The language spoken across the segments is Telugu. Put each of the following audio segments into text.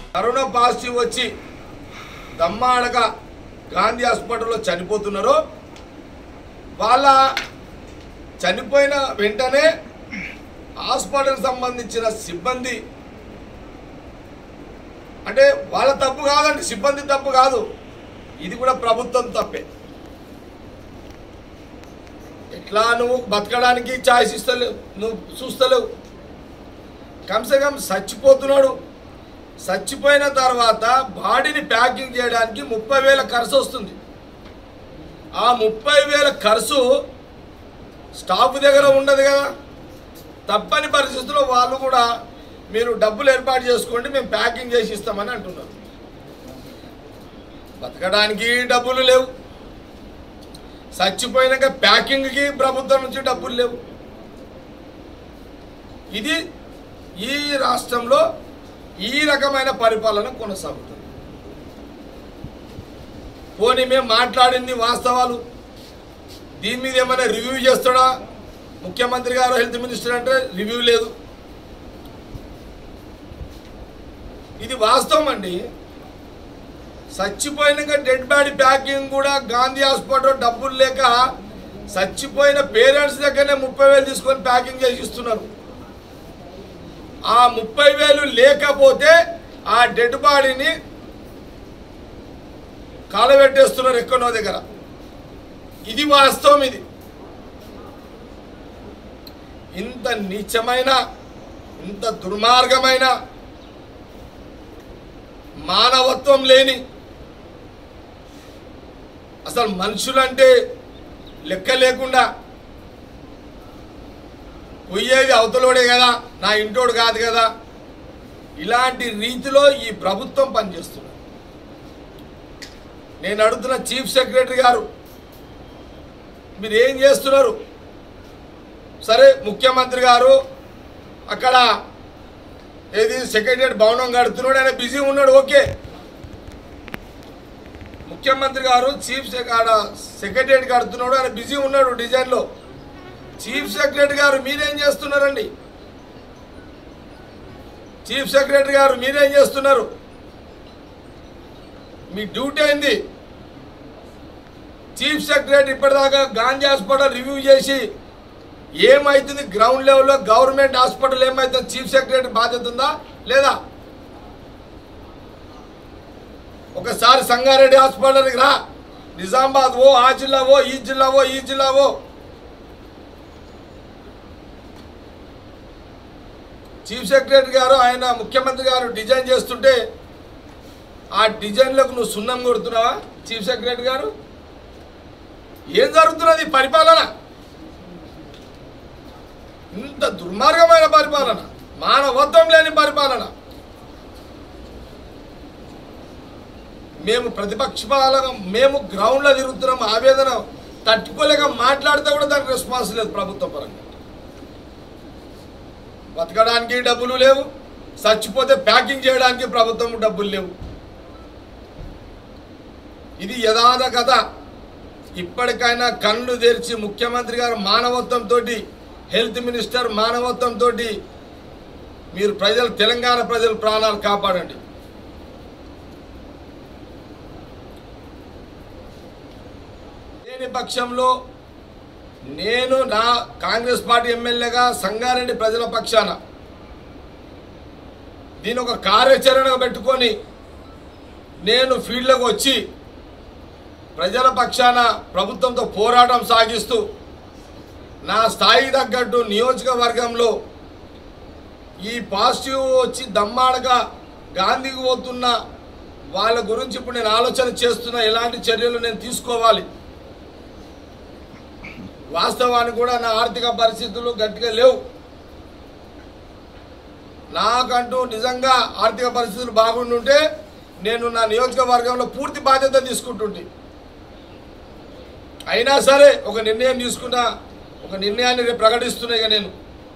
కరోనా పాజిటివ్ వచ్చి దమ్మాడగా గాంధీ హాస్పిటల్లో చనిపోతున్నారో వాళ్ళ చనిపోయిన వెంటనే హాస్పిటల్కి సంబంధించిన సిబ్బంది అంటే వాళ్ళ తప్పు కాదండి సిబ్బంది తప్పు కాదు ఇది కూడా ప్రభుత్వం తప్పే ఎట్లా నువ్వు బతకడానికి ఛాయిస్ ఇస్తలేవు నువ్వు చూస్తలేవు కమ్సే కమ్ చచ్చిపోతున్నాడు చచ్చిపోయిన తర్వాత బాడీని ప్యాకింగ్ చేయడానికి ముప్పై వేల ఖర్చు వస్తుంది ఆ ముప్పై వేల ఖర్చు స్టాఫ్ దగ్గర ఉండదు కదా తప్పని పరిస్థితుల్లో వాళ్ళు కూడా మీరు డబ్బులు ఏర్పాటు చేసుకోండి మేము ప్యాకింగ్ చేసి ఇస్తామని అంటున్నారు బతకడానికి డబ్బులు లేవు చచ్చిపోయినాక ప్యాకింగ్కి ప్రభుత్వం నుంచి డబ్బులు లేవు ఇది ఈ రాష్ట్రంలో ఈ రకమైన పరిపాలన కొనసాగుతుంది పోనీ మేము మాట్లాడింది వాస్తవాలు దీని మీద ఏమైనా రివ్యూ చేస్తాడా ముఖ్యమంత్రి గారు హెల్త్ మినిస్టర్ అంటే రివ్యూ లేదు ఇది వాస్తవం అండి చచ్చిపోయినాక డెడ్ బాడీ ప్యాకింగ్ కూడా గాంధీ హాస్పిటల్ డబ్బులు లేక చచ్చిపోయిన పేరెంట్స్ దగ్గరనే ముప్పై వేలు తీసుకొని ప్యాకింగ్ చేసి ఇస్తున్నారు ఆ ముప్పై వేలు లేకపోతే ఆ డెడ్ బాడీని కాలబెట్టేస్తున్నారు ఎక్కడో దగ్గర ఇది వాస్తవం ఇది ఇంత నీచమైన ఇంత దుర్మార్గమైన మానవత్వం లేని అసలు మనుషులంటే లెక్క లేకుండా పోయేది అవతలోడే కదా నా ఇంటోడు కాదు కదా ఇలాంటి రీతిలో ఈ ప్రభుత్వం పనిచేస్తుంది నేను అడుగుతున్న చీఫ్ సెక్రటరీ గారు మీరు ఏం చేస్తున్నారు సరే ముఖ్యమంత్రి గారు అక్కడ ఏది సెక్రటరియట్ భవనం కడుతున్నాడు ఆయన బిజీ ఉన్నాడు ఓకే ముఖ్యమంత్రి గారు చీఫ్ సెక్రటరియట్ కడుతున్నాడు ఆయన బిజీ ఉన్నాడు డిజైన్లో చీఫ్ సెక్రటరీ గారు మీరేం చేస్తున్నారండి చీఫ్ సెక్రటరీ గారు మీరేం చేస్తున్నారు మీ డ్యూటీ ఏంది చీఫ్ సెక్రటరీ ఇప్పటిదాకా గాంధీ హాస్పిటల్ రివ్యూ చేసి ఏమైతుంది గ్రౌండ్ లెవెల్లో గవర్నమెంట్ హాస్పిటల్ ఏమైతుంది చీఫ్ సెక్రటరీ బాధ్యత ఉందా లేదా ఒకసారి సంగారెడ్డి హాస్పిటల్కి రా నిజామాబాద్ ఓ ఆ జిల్లా ఓ ఈ జిల్లా ఓ ఈ జిల్లా ఓ చీఫ్ సెక్రటరీ గారు ఆయన ముఖ్యమంత్రి గారు డిజైన్ చేస్తుంటే ఆ డిజైన్లకు నువ్వు సున్నం కొడుతున్నావా చీఫ్ సెక్రటరీ గారు ఏం జరుగుతున్నది ఈ పరిపాలన ఇంత దుర్మార్గమైన పరిపాలన మానవత్వం లేని పరిపాలన మేము ప్రతిపక్షాలుగా మేము గ్రౌండ్లో తిరుగుతున్నాం ఆవేదన తట్టుకోలేక మాట్లాడితే కూడా దానికి రెస్పాన్స్ లేదు ప్రభుత్వ పరంగా బతకడానికి డబ్బులు లేవు చచ్చిపోతే ప్యాకింగ్ చేయడానికి ప్రభుత్వం డబ్బులు లేవు ఇది యథార్థ కథ ఇప్పటికైనా కళ్ళు తెరిచి ముఖ్యమంత్రి గారు మానవత్వంతో హెల్త్ మినిస్టర్ మానవత్వంతో మీరు ప్రజలు తెలంగాణ ప్రజల ప్రాణాలు కాపాడండి లేని పక్షంలో నేను నా కాంగ్రెస్ పార్టీ ఎమ్మెల్యేగా సంగారెడ్డి ప్రజల పక్షాన దీని ఒక కార్యాచరణగా పెట్టుకొని నేను ఫీల్డ్లోకి వచ్చి ప్రజల పక్షాన ప్రభుత్వంతో పోరాటం సాగిస్తూ నా స్థాయికి తగ్గట్టు నియోజకవర్గంలో ఈ పాజిటివ్ వచ్చి దమ్మాడగా గాంధీకి పోతున్న వాళ్ళ గురించి ఇప్పుడు నేను ఆలోచన చేస్తున్న ఎలాంటి చర్యలు నేను తీసుకోవాలి వాస్తవానికి కూడా నా ఆర్థిక పరిస్థితులు గట్టిగా లేవు నాకంటూ నిజంగా ఆర్థిక పరిస్థితులు బాగుండుంటే నేను నా నియోజకవర్గంలో పూర్తి బాధ్యత తీసుకుంటుంటే అయినా సరే ఒక నిర్ణయం తీసుకున్నా ఒక నిర్ణయాన్ని రేపు ప్రకటిస్తున్నా ఇక నేను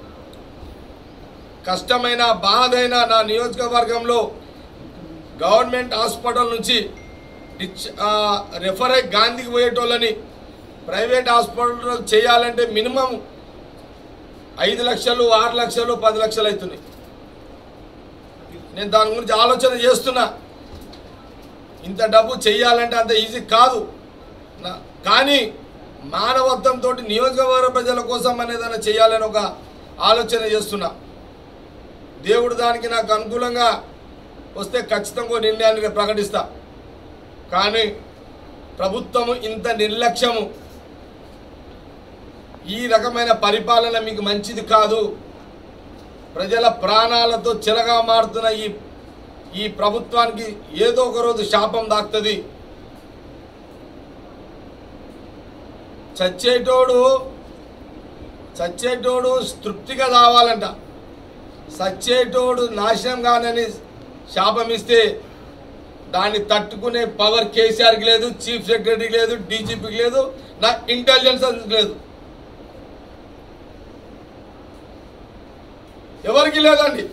కష్టమైన బాధైన నా నియోజకవర్గంలో గవర్నమెంట్ హాస్పిటల్ నుంచి డిచ్ రెఫర్ అయి గాంధీకి పోయేటోళ్ళని ప్రైవేట్ హాస్పిటల్ చేయాలంటే మినిమం ఐదు లక్షలు ఆరు లక్షలు పది లక్షలు అవుతున్నాయి నేను దాని గురించి ఆలోచన చేస్తున్నా ఇంత డబ్బు చెయ్యాలంటే అంత ఈజీ కాదు నా- కానీ మానవత్వంతో నియోజకవర్గ ప్రజల కోసం అనేదైనా చేయాలని ఒక ఆలోచన చేస్తున్నా దేవుడు దానికి నాకు అనుకూలంగా వస్తే ఖచ్చితంగా ఓ నిర్ణయాన్ని నేను ప్రకటిస్తా కానీ ప్రభుత్వము ఇంత నిర్లక్ష్యము ఈ రకమైన పరిపాలన మీకు మంచిది కాదు ప్రజల ప్రాణాలతో చిలగా మారుతున్న ఈ ఈ ప్రభుత్వానికి ఏదో ఒక రోజు శాపం దాక్తుంది చచ్చేటోడు చచ్చేటోడు తృప్తిగా రావాలంట చచ్చేటోడు నాశనం కానని శాపం ఇస్తే దాన్ని తట్టుకునే పవర్ కేసీఆర్కి లేదు చీఫ్ సెక్రటరీకి లేదు డీజీపీకి లేదు నా ఇంటెలిజెన్స్ లేదు ఎవరికి లేదండి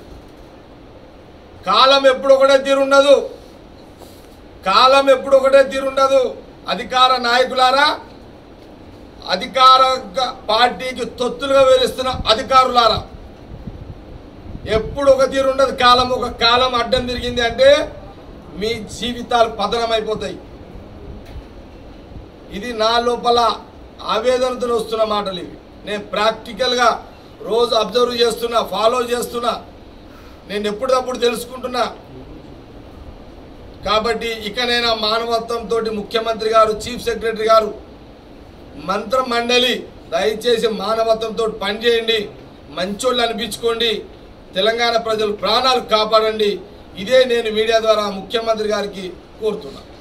కాలం ఎప్పుడు ఒకటే తీరుండదు కాలం ఎప్పుడు ఒకటే తీరుండదు అధికార నాయకులారా అధికార పార్టీకి తొత్తులుగా వేరుస్తున్న అధికారులారా ఎప్పుడు ఒక తీరు ఉండదు కాలం ఒక కాలం అడ్డం తిరిగింది అంటే మీ జీవితాలు పతనమైపోతాయి ఇది నా లోపల ఆవేదనతో వస్తున్న మాటలు ఇవి నేను ప్రాక్టికల్గా రోజు అబ్జర్వ్ చేస్తున్నా ఫాలో చేస్తున్నా నేను ఎప్పటికప్పుడు తెలుసుకుంటున్నా కాబట్టి ఇకనైనా మానవత్వంతో ముఖ్యమంత్రి గారు చీఫ్ సెక్రటరీ గారు మంత్ర మండలి దయచేసి మానవత్వంతో పనిచేయండి మంచోళ్ళు అనిపించుకోండి తెలంగాణ ప్రజలు ప్రాణాలు కాపాడండి ఇదే నేను మీడియా ద్వారా ముఖ్యమంత్రి గారికి కోరుతున్నా